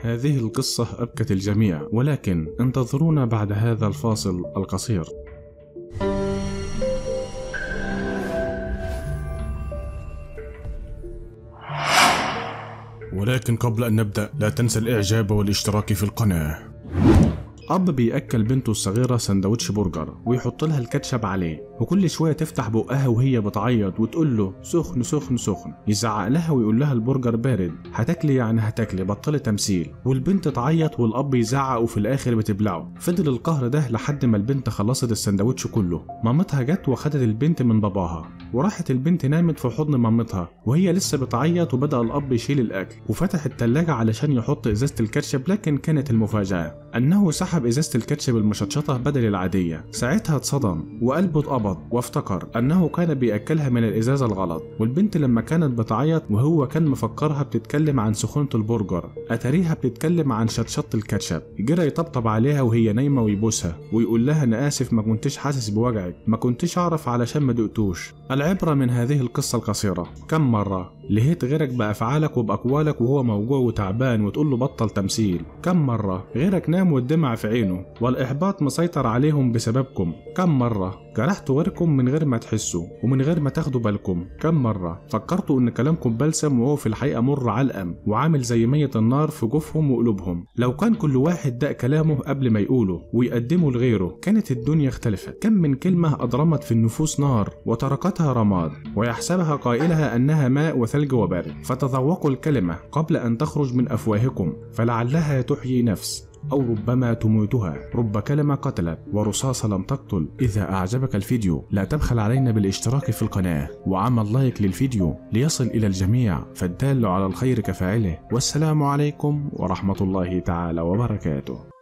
هذه القصة أبكت الجميع ولكن انتظرونا بعد هذا الفاصل القصير ولكن قبل أن نبدأ لا تنسى الإعجاب والاشتراك في القناة أب بيأكل بنته الصغيرة سندوتش برجر ويحط لها الكاتشب عليه وكل شوية تفتح بقها وهي بتعيط وتقول له سخن سخن سخن يزعق لها ويقول لها البرجر بارد هتاكلي يعني هتاكلي بطلي تمثيل والبنت تعيط والأب يزعق وفي الآخر بتبلعه فضل القهر ده لحد ما البنت خلصت السندوتش كله مامتها جت وخدت البنت من باباها وراحت البنت نامت في حضن مامتها وهي لسه بتعيط وبدأ الأب يشيل الأكل وفتح التلاجة علشان يحط إزازة الكاتشب لكن كانت المفاجأة أنه سحب إزازة الكاتشب المشطشطة بدل العادية ساعتها اتصدم وقلبه اتقبض وافتكر أنه كان بيأكلها من الإزازة الغلط والبنت لما كانت بتعيط وهو كان مفكرها بتتكلم عن سخونة البرجر أتاريها بتتكلم عن شطشط الكاتشب جرى يطبطب عليها وهي نايمة ويبوسها ويقول لها أنا آسف ما كنتش حاسس بوجعك ما كنتش أعرف علشان ما دقتوش العبرة من هذه القصة القصيرة كم مرة لهيت غيرك بأفعالك وبأقوالك وهو موجوع وتعبان وتقول له بطل تمثيل كم مرة غيرك نام والدمع في عينه والإحباط مسيطر عليهم بسببكم كم مرة جرحتوا غيركم من غير ما تحسوا ومن غير ما تاخدوا بالكم كم مرة فكرتوا إن كلامكم بلسم وهو في الحقيقة مر علقم وعامل زي مية النار في جوفهم وقلوبهم لو كان كل واحد دق كلامه قبل ما يقوله ويقدمه لغيره كانت الدنيا اختلفت كم من كلمة أضرمت في النفوس نار وتركتها رماد ويحسبها قائلها أنها ماء وثلج وبرد فتذوقوا الكلمة قبل أن تخرج من أفواهكم فلعلها تحيي نفس أو ربما تموتها رب كلمة قتلت ورصاصة لم تقتل إذا أعجبك الفيديو لا تبخل علينا بالاشتراك في القناة وعمل لايك للفيديو ليصل إلى الجميع فالدال على الخير كفاعله والسلام عليكم ورحمة الله تعالى وبركاته